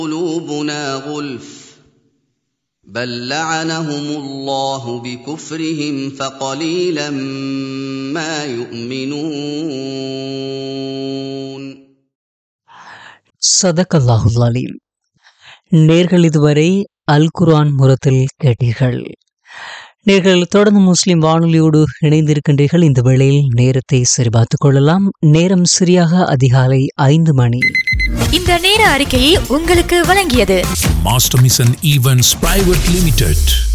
قلوبنا غلف بل لعنهم الله بكفرهم فقليلا ما يؤمنون சதகல்லாஹுல் அலீம் நேர்கள் இதுவரை அல் குர்ஆன் முரத்தில் கேட்டீர்கள் நேர்கள் தொடர்ந்து முஸ்லிம் வானொலியோடு இணைந்திருக்கின்றீர்கள் இந்த வேளையில் நேரத்தை சரிபார்த்துக் கொள்ளலாம் நேரம் சரியாக அதிகாலை ஐந்து மணி இந்த நேர அறிக்கையை உங்களுக்கு வழங்கியது Master Mission Events Private Limited.